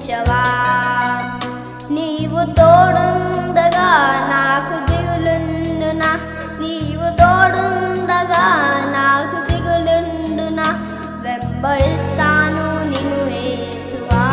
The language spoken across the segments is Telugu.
నడిపించవా నీవు తోడుండగా నాకు దిగులుండునా నీవు తోడుండగా నాకు దిగులుండునా వెంబడిస్తాను నిన్ను యేసువా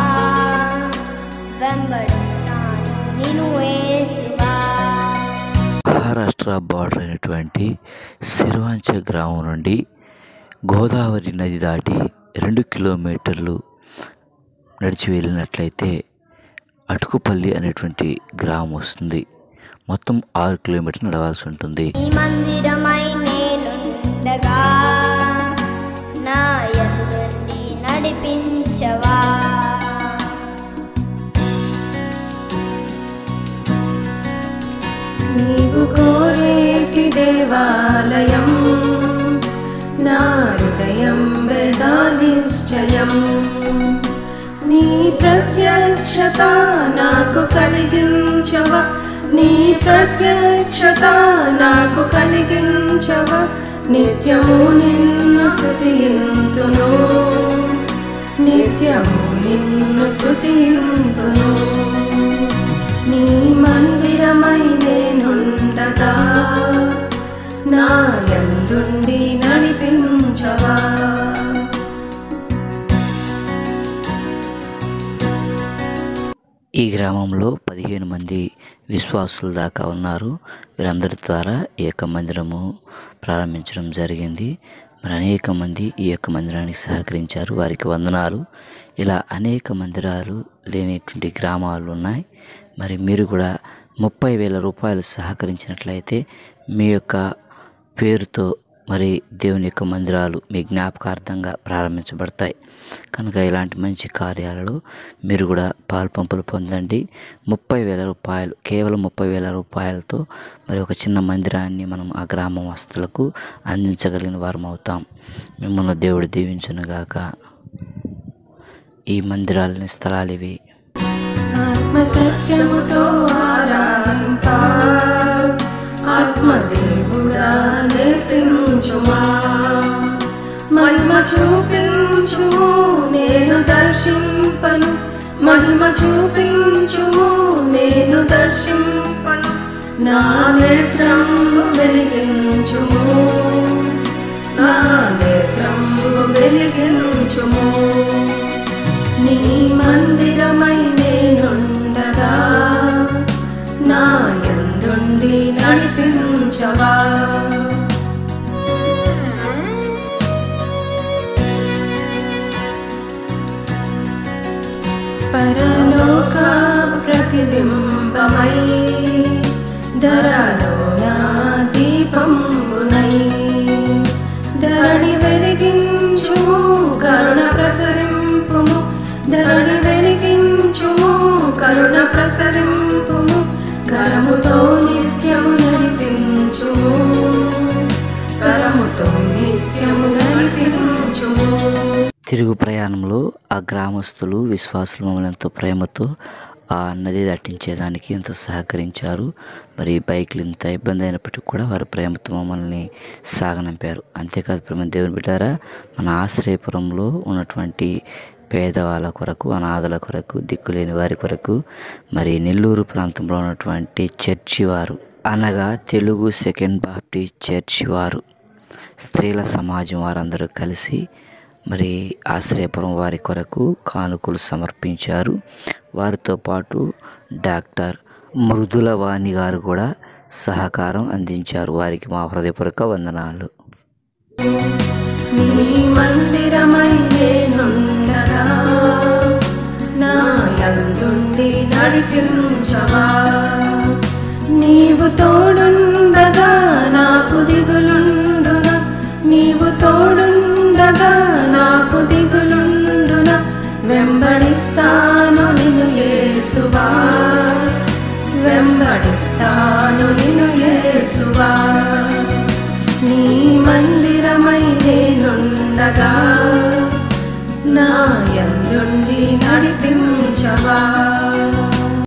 వెంబడిస్తాను నిన్ను యేసువా మహారాష్ట్ర బార్డర్ అయినటువంటి సిర్వాంచ గ్రామం నుండి గోదావరి నది దాటి రెండు కిలోమీటర్లు నడిచి వెళ్ళినట్లయితే అటుకుపల్లి అనేటువంటి గ్రామం వస్తుంది మొత్తం ఆరు కిలోమీటర్లు నడవాల్సి ఉంటుంది ఈ మందిరమై నేనుండగా నా యందుండి నడిపించవా నీవు కోరేటి దేవాలయం నా హృదయం వేదా నిశ్చయం నీ ప్రత్యక్షత నాకు కలిగించవ నీ ప్రత్యక్షత నాకు కలిగించవ నిత్యము నిన్ను స్తుతింతును నిత్యము నిన్ను స్తుతింతును నీ మందిరమై నేనుండగా నా యందుండి నడిపించవా ఈ గ్రామంలో పదిహేను మంది విశ్వాసులు దాకా ఉన్నారు వీరందరి ద్వారా ఈ యొక్క మందిరము ప్రారంభించడం జరిగింది మరి అనేక మంది ఈ యొక్క మందిరానికి సహకరించారు వారికి వందనాలు ఇలా అనేక మందిరాలు లేనటువంటి గ్రామాలు ఉన్నాయి మరి మీరు కూడా ముప్పై వేల రూపాయలు సహకరించినట్లయితే మీ యొక్క పేరుతో మరి దేవుని యొక్క మందిరాలు మీ జ్ఞాపకార్థంగా ప్రారంభించబడతాయి కనుక ఇలాంటి మంచి కార్యాలలో మీరు కూడా పాల్పంపులు పొందండి ముప్పై వేల రూపాయలు కేవలం ముప్పై వేల రూపాయలతో మరి ఒక చిన్న మందిరాన్ని మనం ఆ గ్రామ వస్తువులకు అందించగలిగిన వారం అవుతాం మిమ్మల్ని దేవుడు దీవించునుగాక ఈ మందిరాలని స్థలాలు ఇవి ఆత్మ సత్యముతో ఆరాధింప ఆత్మదేవుడా నేర్పించుమా మహిమ చూపించు నేను దర్శింపను మహిమ చూపించు నేను దర్శింపను నా నేత్రము వెలిగించుము నా నేత్రము వెలిగించుము నీ మందిరమై నేనుండగా నా యందుండి నడిపించవా పరలోక ప్రతిబింబమై ధరలో నా దీపంబునై ధరణి వెలిగించుము కరుణ ప్రసరింపుము ధరణి వెలిగించుము కరుణ ప్రసరింపుము కరముతో నిత్యము నడిపించుము కరముతో నిత్యము నడిపించుము తిరుగు ప్రయాణంలో ఆ గ్రామస్తులు విశ్వాసులు మమ్మల్ని ఎంతో ప్రేమతో ఆ నది దాటించేదానికి ఎంతో సహకరించారు మరి బైక్లు ఇంత ఇబ్బంది అయినప్పటికీ కూడా వారి ప్రేమతో మమ్మల్ని సాగనంపారు అంతేకాదు ప్రేమ దేవుని బిడ్డారా మన ఆశ్రయపురంలో ఉన్నటువంటి పేదవాళ్ళ కొరకు అనాథల కొరకు దిక్కులేని వారి కొరకు మరి నెల్లూరు ప్రాంతంలో ఉన్నటువంటి చర్చి వారు అనగా తెలుగు సెకండ్ బాప్టిస్ట్ చర్చి వారు స్త్రీల సమాజం వారందరూ కలిసి మరి ఆశ్రయపురం వారి కొరకు కానుకలు సమర్పించారు వారితో పాటు డాక్టర్ మృదులవాణి గారు కూడా సహకారం అందించారు వారికి మా హృదయపూర్వక వందనాలు నీ మందిరమై నేనుండగా నా యందుండి నడిపించవా నీవు తోడుండగా నాకు దిగులుండున నీవు తోడుండగా నాకు దిగులుండున వెంబడిస్తాను నిన్ను యేసువా వెంబడిస్తాను నిన్ను యేసువా నీ మందిరమై నేనుండగా నా యందుండి నడిపించవా